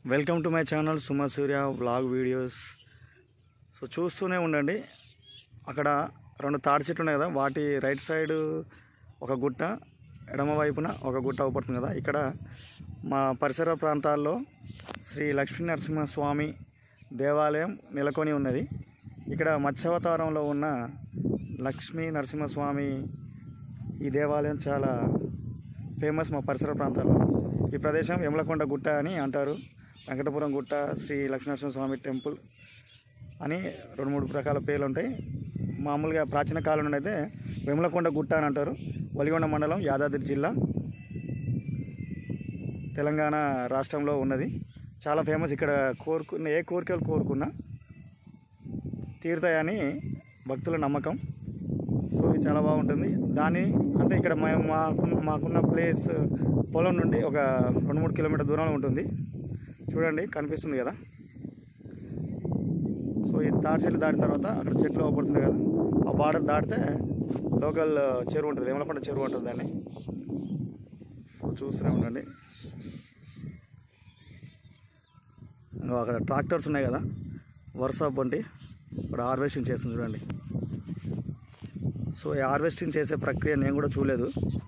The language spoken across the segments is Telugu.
welcome to my channel Suma Surya vlog videos so చూస్తూనే ఉండండి అక్కడ రెండు తాడి చెట్లు ఉన్నాయి కదా వాటి రైట్ సైడ్ ఒక గుట్ట ఎడమ వైపున ఒక గుట్ట అవపడుతుంది కదా ఇక్కడ మా పరిసర ప్రాంతాల్లో శ్రీ లక్ష్మీ నరసింహస్వామి దేవాలయం నెలకొని ఉన్నది ఇక్కడ మత్స్యావతారంలో ఉన్న లక్ష్మీ నరసింహస్వామి ఈ దేవాలయం చాలా ఫేమస్ మా పరిసర ప్రాంతాల్లో ఈ ప్రదేశం యమలకొండ గుట్ట అని అంటారు వెంకటపురం గుట్ట శ్రీ లక్ష్మీనరసింహ స్వామి టెంపుల్ అని రెండు మూడు రకాల పేర్లు ఉంటాయి మామూలుగా ప్రాచీన కాలం నుండి అయితే వెమలకొండ గుట్ట అని అంటారు వలిగొండ మండలం యాదాద్రి జిల్లా తెలంగాణ రాష్ట్రంలో ఉన్నది చాలా ఫేమస్ ఇక్కడ కోరుకున్న ఏ కోరికలు కోరుకున్నా తీరుతాయని భక్తుల నమ్మకం సో ఇది చాలా బాగుంటుంది దాని అంటే ఇక్కడ మేము మాకు మాకున్న ప్లేస్ పొలం నుండి ఒక రెండు మూడు కిలోమీటర్ దూరంలో ఉంటుంది చూడండి కనిపిస్తుంది కదా సో ఈ తాటి చెట్లు దాటిన తర్వాత అక్కడ చెట్లు అవపడుతుంది కదా ఆ బార్డర్ దాటితే లోకల్ చెరువు ఉంటుంది వేమలకొండ చెరువు ఉంటుంది దాన్ని సో చూస్తూనే ఉండండి ఇంకో అక్కడ ట్రాక్టర్స్ ఉన్నాయి కదా వరుస బండి ఇక్కడ హార్వెస్టింగ్ చేస్తుంది చూడండి సో ఈ హార్వెస్టింగ్ చేసే ప్రక్రియ నేను కూడా చూడలేదు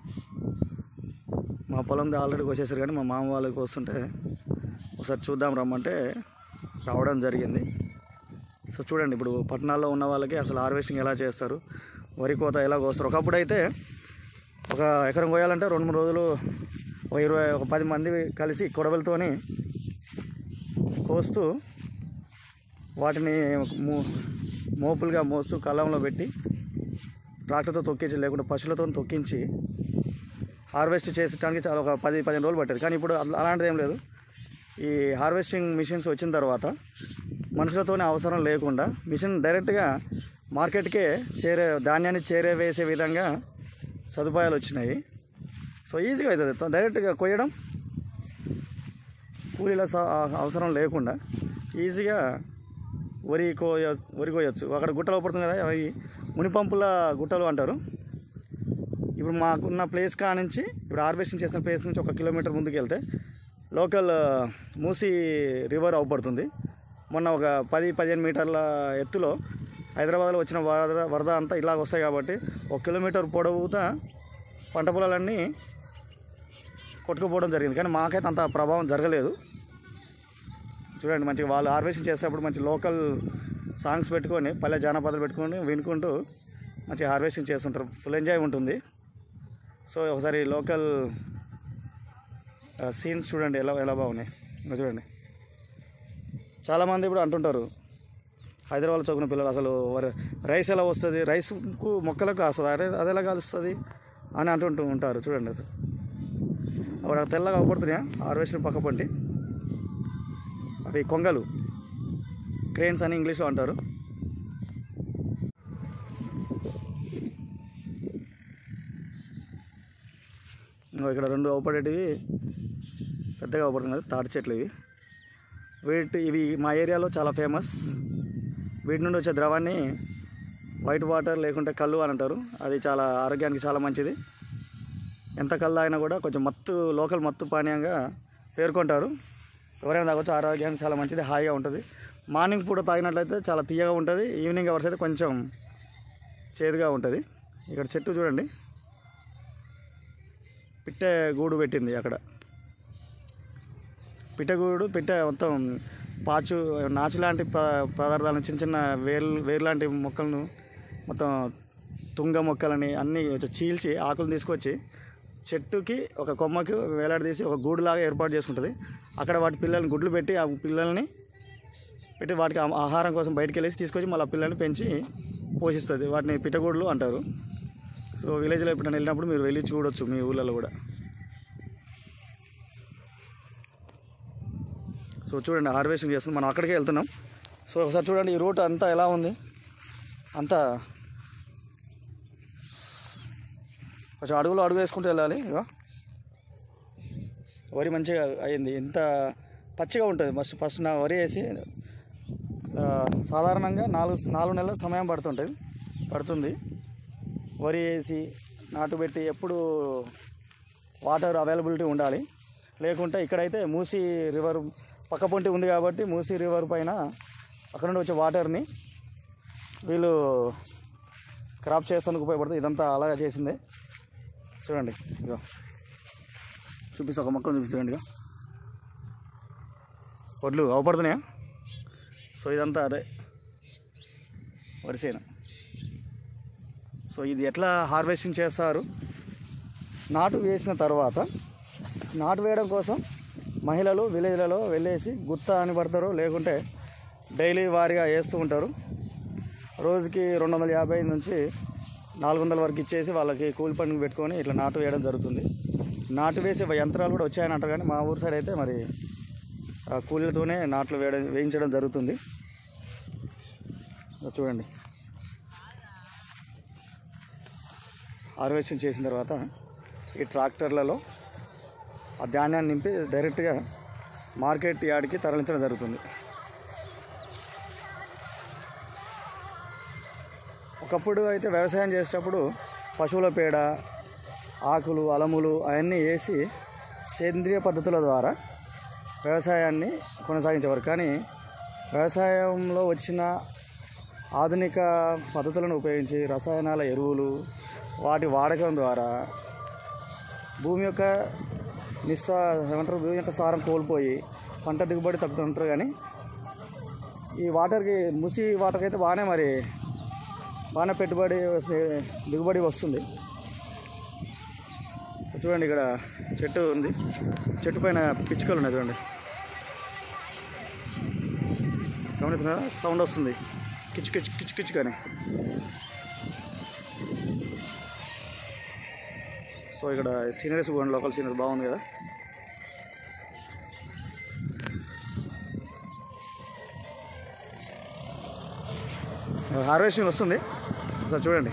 మా పొలంది ఆల్రెడీ కోసేసారు కానీ మా మామ వాళ్ళకి వస్తుంటే ఒకసారి చూద్దాం రమ్మంటే రావడం జరిగింది సో చూడండి ఇప్పుడు పట్టణాల్లో ఉన్న వాళ్ళకి అసలు హార్వెస్టింగ్ ఎలా చేస్తారు వరి కోత ఎలా కోస్తారు ఒకప్పుడు అయితే ఒక ఎకరం కోయాలంటే రెండు మూడు రోజులు ఒక ఇరవై ఒక పది మంది కలిసి కొడవలతోని కోస్తూ వాటిని మో మోపులుగా మోస్తూ కళ్ళంలో పెట్టి ట్రాక్టర్తో తొక్కించి లేకుంటే పశువులతో తొక్కించి హార్వెస్ట్ చేసడానికి చాలా ఒక పది పదిహేను రోజులు పట్టేది కానీ ఇప్పుడు అలా- అలాంటిది ఏం లేదు ఈ హార్వెస్టింగ్ మిషన్స్ వచ్చిన తర్వాత మనుషులతోనే అవసరం లేకుండా మిషన్ డైరెక్ట్గా మార్కెట్కే చేరే ధాన్యాన్ని చేరవేసే విధంగా సదుపాయాలు వచ్చినాయి సో ఈజీగా అవుతుంది డైరెక్ట్గా కొయ్యడం కూలీల స- అవసరం లేకుండా ఈజీగా వరి కోయ వరి కోయచ్చు అక్కడ గుట్టలు పడుతుంది కదా అవి మునిపంపుల గుట్టలు అంటారు ఇప్పుడు మాకున్న ప్లేస్ కా నుంచి ఇప్పుడు హార్వెస్టింగ్ చేసిన ప్లేస్ నుంచి ఒక కిలోమీటర్ ముందుకు వెళ్తే లోకల్ మూసీ రివర్ అవపడుతుంది మొన్న ఒక పది పదిహేను మీటర్ల ఎత్తులో హైదరాబాద్లో వచ్చిన వరద వరద అంతా ఇలాగ వస్తాయి కాబట్టి ఒక కిలోమీటర్ పొడవుతా పంట పొలాలన్నీ కొట్టుకుపోవడం జరిగింది కానీ మాకైతే అంత ప్రభావం జరగలేదు చూడండి మంచిగా వాళ్ళు హార్వెస్టింగ్ చేసేటప్పుడు మంచి లోకల్ సాంగ్స్ పెట్టుకొని పల్లె జానపదాలు పెట్టుకొని వినుకుంటూ మంచిగా హార్వెస్టింగ్ చేస్తుంటారు ఫుల్ ఎంజాయ్ ఉంటుంది సో ఒకసారి లోకల్ సీన్స్ చూడండి ఎలా ఎలా బాగున్నాయి ఇంకా చూడండి చాలామంది ఇప్పుడు అంటుంటారు హైదరాబాద్ చదువుకున్న పిల్లలు అసలు వర- రైస్ ఎలా వస్తుంది రైస్కు మొక్కలకు వస్తుంది అదే అది ఎలా కలుస్తుంది అని అంటుంటూ ఉంటారు చూడండి అసలు అక్కడ తెల్లగా అవపడుతున్నాయా హార్వెస్టర్ పక్క పంటి అవి కొంగలు క్రేన్స్ అని ఇంగ్లీష్లో అంటారు ఇంకో ఇక్కడ రెండు అవపడేటివి పెద్దగా అవపడుతుంది కదా తాటి చెట్లు ఇవి వీటి ఇవి మా ఏరియాలో చాలా ఫేమస్ వీటి నుండి వచ్చే ద్రవాన్ని వైట్ వాటర్ లేకుంటే కళ్ళు అని అంటారు అది చాలా ఆరోగ్యానికి చాలా మంచిది ఎంత కళ్ళు తాగినా కూడా కొంచెం మత్తు లోకల్ మత్తు పానీయంగా పేర్కొంటారు ఎవరైనా తాగొచ్చు ఆరోగ్యానికి చాలా మంచిది హాయిగా ఉంటుంది మార్నింగ్ పూట తాగినట్లయితే చాలా తీయగా ఉంటుంది ఈవినింగ్ అవర్స్ అయితే కొంచెం చేదుగా ఉంటుంది ఇక్కడ చెట్టు చూడండి పిట్టె గూడు పెట్టింది అక్కడ పిట్టగూడు పిట్ట మొత్తం పాచు నాచు లాంటి ప పదార్థాలను చిన్న చిన్న వేరు వేరు లాంటి మొక్కలను మొత్తం తుంగ మొక్కలని అన్నీ కొంచెం చీల్చి ఆకులు తీసుకొచ్చి చెట్టుకి ఒక కొమ్మకి వేలాడదీసి ఒక గూడులాగా ఏర్పాటు చేసుకుంటుంది అక్కడ వాటి పిల్లల్ని గుడ్లు పెట్టి ఆ పిల్లల్ని పెట్టి వాటికి ఆ- ఆహారం కోసం బయటికి వెళ్ళేసి తీసుకొచ్చి మళ్ళీ ఆ పిల్లల్ని పెంచి పోషిస్తుంది వాటిని పిట్టగూడులు అంటారు సో విలేజ్లో ఎప్పుడైనా వెళ్ళినప్పుడు మీరు వెళ్ళి చూడొచ్చు మీ ఊళ్ళలో కూడా సో చూడండి హార్వెస్టింగ్ చేస్తుంది మనం అక్కడికే వెళ్తున్నాం సో ఒకసారి చూడండి ఈ రూట్ అంతా ఎలా ఉంది అంతా కొంచెం అడుగులో అడుగు వేసుకుంటూ వెళ్ళాలి ఇక వరి మంచిగా అయింది ఎంత పచ్చిగా ఉంటుంది ఫస్ట్ ఫస్ట్ నా వరి వేసి ఆ, సాధారణంగా నాలుగు నాలుగు నెలల సమయం పడుతుంటుంది పడుతుంది వరి వేసి నాటు పెట్టి ఎప్పుడు వాటర్ అవైలబిలిటీ ఉండాలి లేకుంటే ఇక్కడైతే మూసి రివర్ పక్క పొంటి ఉంది కాబట్టి మూసీ రివర్ పైన అక్కడ నుండి వచ్చే వాటర్ని వీళ్ళు క్రాప్ చేస్తానికి ఉపయోగపడుతుంది ఇదంతా అలాగా చేసిందే చూడండి ఇగో చూపిస్తా ఒక మొక్కలు చూపిస్తాండి ఇక వడ్లు అవపడుతున్నాయా సో ఇదంతా అదే వరిసేన సో ఇది ఎట్లా హార్వెస్టింగ్ చేస్తారు నాటు వేసిన తర్వాత నాటు వేయడం కోసం మహిళలు విలేజ్లలో వెళ్ళేసి గుత్త అని పడతారు లేకుంటే డైలీ వారీగా వేస్తూ ఉంటారు రోజుకి రెండు వందల యాభై నుంచి నాలుగు వందల వరకు ఇచ్చేసి వాళ్ళకి కూలి పనికి పెట్టుకొని ఇట్లా నాటు వేయడం జరుగుతుంది నాటు వేసే యంత్రాలు కూడా వచ్చాయని అంటారు కానీ మా ఊరు సైడ్ అయితే మరి ఆ కూలీలతోనే నాట్లు వేయడం వేయించడం జరుగుతుంది ఇదో చూడండి హార్వెస్టింగ్ చేసిన తర్వాత ఈ ట్రాక్టర్లలో ఆ ధాన్యాన్ని నింపి డైరెక్ట్గా మార్కెట్ యార్డ్కి తరలించడం జరుగుతుంది ఒకప్పుడు అయితే వ్యవసాయం చేసేటప్పుడు పశువుల పేడ ఆకులు అలములు అవన్నీ వేసి సేంద్రియ పద్ధతుల ద్వారా వ్యవసాయాన్ని కొనసాగించేవారు కానీ వ్యవసాయంలో వచ్చిన ఆధునిక పద్ధతులను ఉపయోగించి రసాయనాల ఎరువులు వాటి వాడకం ద్వారా భూమి యొక్క నిస్సా ఏమంటారు భూమి యొక్క సారం కోల్పోయి పంట దిగుబడి తగ్గుతుంటారు కానీ ఈ వాటర్కి ముసి వాటర్కి అయితే బాగానే మరి బాగానే పెట్టుబడి వస్తే- దిగుబడి వస్తుంది చూడండి ఇక్కడ చెట్టు ఉంది చెట్టు పైన పిచ్చుకలు ఉన్నాయి చూడండి గమనిస్తున్నారా సౌండ్ వస్తుంది కిచ్ కిచ్ కిచ్ కిచ్ కానీ సో ఇక్కడ సీనరీస్ కూడా లోకల్ సీనరీ బాగుంది కదా హార్వెస్టింగ్ వస్తుంది సార్ చూడండి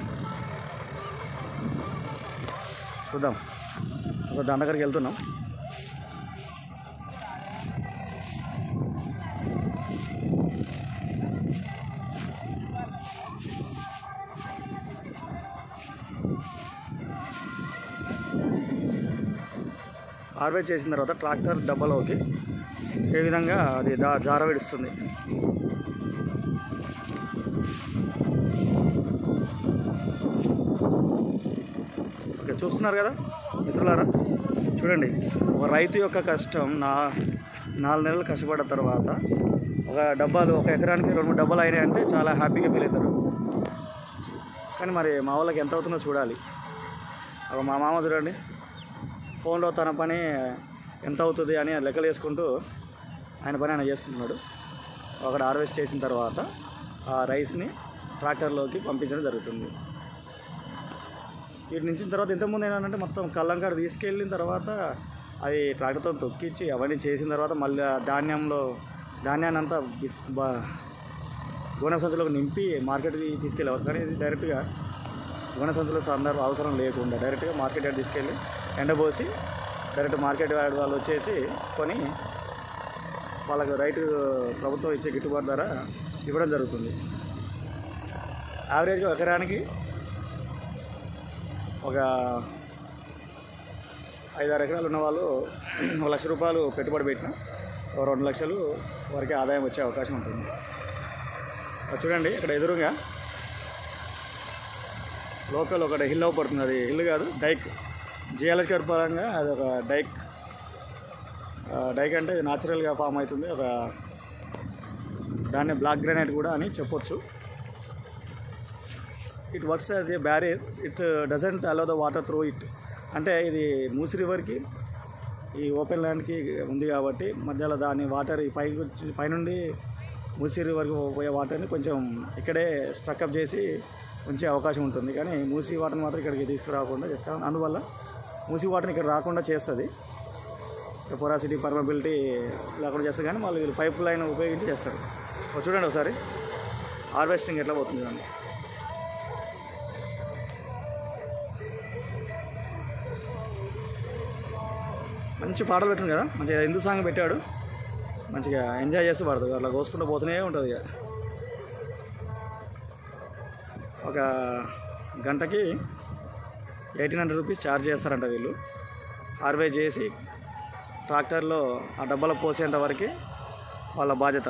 చూద్దాం ఒక దాని దగ్గరికి వెళ్తున్నాం హార్వెస్ట్ చేసిన తర్వాత ట్రాక్టర్ డబ్బాలోకి ఏ విధంగా అది దా జార విడుస్తుంది ఓకే చూస్తున్నారు కదా మిత్రులారా చూడండి ఒక రైతు యొక్క కష్టం నా నాలుగు నెలలు కష్టపడ్డ తర్వాత ఒక డబ్బాలు ఒక ఎకరానికి రెండు మూడు డబ్బాలు అయినాయి అంటే చాలా హ్యాపీగా ఫీల్ అవుతారు కానీ మరి మా వాళ్ళకి ఎంత అవుతుందో చూడాలి ఒక మా మామ చూడండి ఫోన్లో తన పని ఎంత అవుతుంది అని లెక్కలు వేసుకుంటూ ఆయన పని ఆయన చేసుకుంటున్నాడు అక్కడ హార్వెస్ట్ చేసిన తర్వాత ఆ రైస్ని ట్రాక్టర్లోకి పంపించడం జరుగుతుంది వీటి నుంచి తర్వాత ఇంతకుముందు ఏంటంటే మొత్తం కల్లంకాడ తీసుకెళ్ళిన తర్వాత అవి ట్రాక్టర్తో తొక్కించి అవన్నీ చేసిన తర్వాత మళ్ళీ ఆ ధాన్యంలో ధాన్యాన్ని అంతా బిస్- బా- గోనె సంచులకు నింపి మార్కెట్కి తీసుకెళ్ళేవారు కానీ ఇది డైరెక్ట్గా గోనె సంచుల సందర్భం అవసరం లేకుండా డైరెక్ట్గా మార్కెట్ యార్డ్ తీసుకెళ్ళి ఎండబోసి డైరెక్ట్ మార్కెట్ యార్డ్ వాళ్ళు వచ్చేసి కొని వాళ్ళకు రైతు ప్రభుత్వం ఇచ్చే గిట్టుబాటు ధర ఇవ్వడం జరుగుతుంది యావరేజ్గా ఎకరానికి ఒక ఐదారు ఎకరాలు ఉన్న వాళ్ళు ఒక లక్ష రూపాయలు పెట్టుబడి పెట్టిన ఒక రెండు లక్షలు వరకే ఆదాయం వచ్చే అవకాశం ఉంటుంది అది చూడండి ఇక్కడ ఎదురుగా లోకల్ ఒకటి హిల్ పడుతుంది అది హిల్ కాదు డైక్ జియాలజికల్ పరంగా అది ఒక డైక్ ఆ, డైక్ అంటే న్యాచురల్గా ఫామ్ అవుతుంది ఒక దాన్ని బ్లాక్ గ్రానైట్ కూడా అని చెప్పొచ్చు it works as a barrier it doesn't allow the water through it అంటే ఇది మూసి రివర్కి ఈ ఓపెన్ ల్యాండ్కి ఉంది కాబట్టి మధ్యలో దాని వాటర్ ఈ పైకి వచ్చి పైనుండి మూసి రివర్కి పోయే వాటర్ని కొంచెం ఇక్కడే స్ట్రక్అప్ చేసి ఉంచే అవకాశం ఉంటుంది కానీ మూసి వాటర్ని మాత్రం ఇక్కడికి తీసుకురాకుండా చేస్తాం అందువల్ల మూసి వాటర్ని ఇక్కడ రాకుండా చేస్తుంది పొరాసిటీ పర్మబిలిటీ లేకుండా చేస్తారు కానీ వాళ్ళు వీళ్ళు పైప్ లైన్ ఉపయోగించి చేస్తారు ఓ చూడండి ఒకసారి హార్వెస్టింగ్ ఎట్లా పోతుంది చూడండి మంచి పాటలు పెట్టింది కదా మంచిగా హిందూ సాంగ్ పెట్టాడు మంచిగా ఎంజాయ్ చేస్తూ పాడుతుంది అట్లా కోసుకుంటూ పోతూనే ఉంటుంది ఇక ఒక గంటకి ఎయిటీన్ హండ్రెడ్ రూపీస్ ఛార్జ్ చేస్తారంట వీళ్ళు హార్వెస్ట్ చేసి ట్రాక్టర్లో ఆ డబ్బాలో పోసేంత వరకు వాళ్ళ బాధ్యత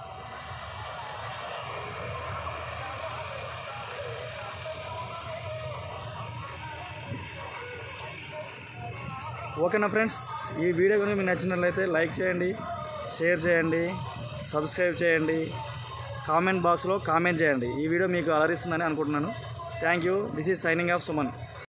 ఓకేనా ఫ్రెండ్స్ ఈ వీడియో కనుక మీకు నచ్చినట్లయితే లైక్ చేయండి షేర్ చేయండి సబ్స్క్రైబ్ చేయండి కామెంట్ బాక్స్లో కామెంట్ చేయండి ఈ వీడియో మీకు అలరిస్తుందని అనుకుంటున్నాను thank you this is signing off Suman